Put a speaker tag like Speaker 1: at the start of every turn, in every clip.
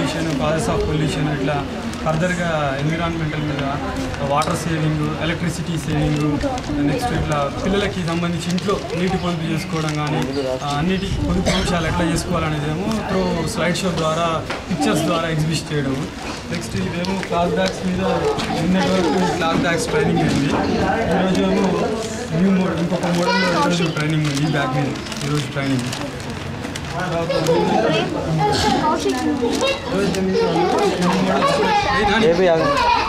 Speaker 1: Pollution causes of pollution ఇట్లా ఫర్దర్గా environmental మీద water saving electricity saving next ఇట్లా పిల్లలకి సంబంధించి ఇంట్లో నీటి పొదుపు చేసుకోవడం కానీ ఆ, అన్నిటి పొదుపు అంశాలు ఎట్లా చేసుకోవాలనేదేమో త్రూ స్లైడ్ షో ద్వారా పిక్చర్స్ ద్వారా ఎగ్జిబిట్ చేయడం నెక్స్ట్ ఇదేమో క్లాత్ బ్యాగ్స్ మీద నిన్నటి వరకు క్లాత్ బ్యాగ్స్ ట్రైనింగ్ అయింది ఈరోజు ఏమో న్యూ మోడల్ ఇంకొక మోడల్లో ఈరోజు ట్రైనింగ్ ఉంది ఈ బ్యాగ్ మీద ఈరోజు ట్రైనింగ్ తర్వాత ఈరోజు న్యూ మోడల్స్ కూడా ఏ నాని?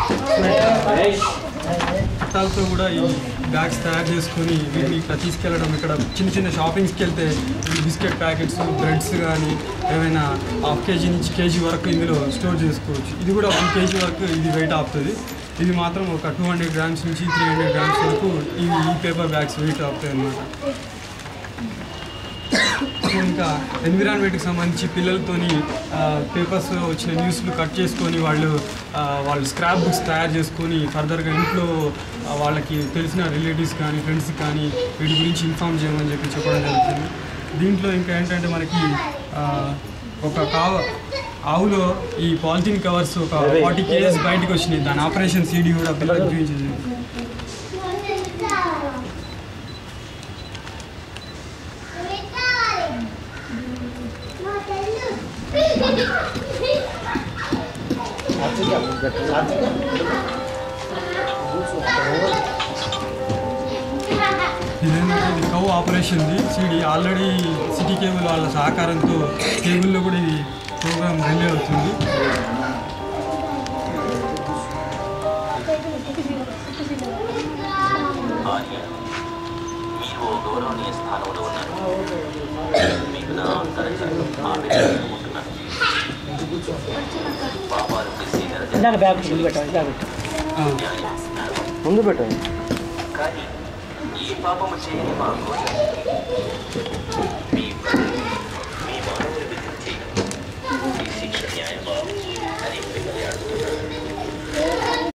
Speaker 1: పట్టాలతో కూడా ఈ బ్యాగ్స్ తయారు చేసుకొని వీటిని ఇట్లా తీసుకెళ్ళడం ఇక్కడ చిన్న చిన్న షాపింగ్స్కి వెళ్తే ఈ బిస్కెట్ ప్యాకెట్స్ బ్రెడ్స్ కానీ ఏమైనా హాఫ్ కేజీ నుంచి కేజీ వరకు ఇందులో స్టోర్ చేసుకోవచ్చు ఇది కూడా వన్ కేజీ వరకు ఇది వెయిట్ ఆపుతుంది ఇది మాత్రం ఒక టూ హండ్రెడ్ గ్రామ్స్ నుంచి త్రీ హండ్రెడ్ గ్రామ్స్ వరకు ఈ ఈ పేపర్ బ్యాగ్స్ వెయిట్ ఆపుతాయి అన్నమాట ఇంకా ఎన్విరాన్మెంట్కి సంబంధించి పిల్లలతోని పేపర్స్ వచ్చిన న్యూస్లు కట్ చేసుకొని వాళ్ళు ఆ, వాళ్ళు స్క్రాప్ బుక్స్ తయారు చేసుకొని ఫర్దర్గా ఇంట్లో ఆ, వాళ్ళకి తెలిసిన రిలేటివ్స్ కానీ ఫ్రెండ్స్ కానీ వీటి గురించి ఇన్ఫామ్ చేయమని చెప్పి చెప్పడం జరుగుతుంది దీంట్లో ఇంకా ఏంటంటే మనకి ఆ, ఒక కావ ఆవులో ఈ పాలిథిన్ కవర్స్ ఒక ఫార్టీ కేజెస్ బయటకు వచ్చినాయి దాని ఆపరేషన్ సీడీ కూడా పిల్లలకు చూపించింది ఇదేంటంటే ఇది కౌ ఆపరేషన్ది సిడి ఆల్రెడీ సిటీ కేబుల్ వాళ్ళ సహకారంతో కేబుల్లో కూడా ఇది ప్రోగ్రామ్ రిలే అవుతుంది
Speaker 2: భార్య మీరు ఓ గౌరవనీయ స్థానంలో ఉన్నారు మీకు నా అంతరంగంలో ఆమెకుంటున్నాను పాపాలు చేసి
Speaker 3: ఇందాక బ్యాగ్ ముందు పెట్టాలి ఇందాక పెట్టు
Speaker 1: ఆ,
Speaker 3: ముందు పెట్టాలి
Speaker 2: కానీ ఈ పాపము చేయని మా గోత్రానికి మీ ప్రభువు, మీ మానవులు విధించే ఈ శిక్ష న్యాయమా అని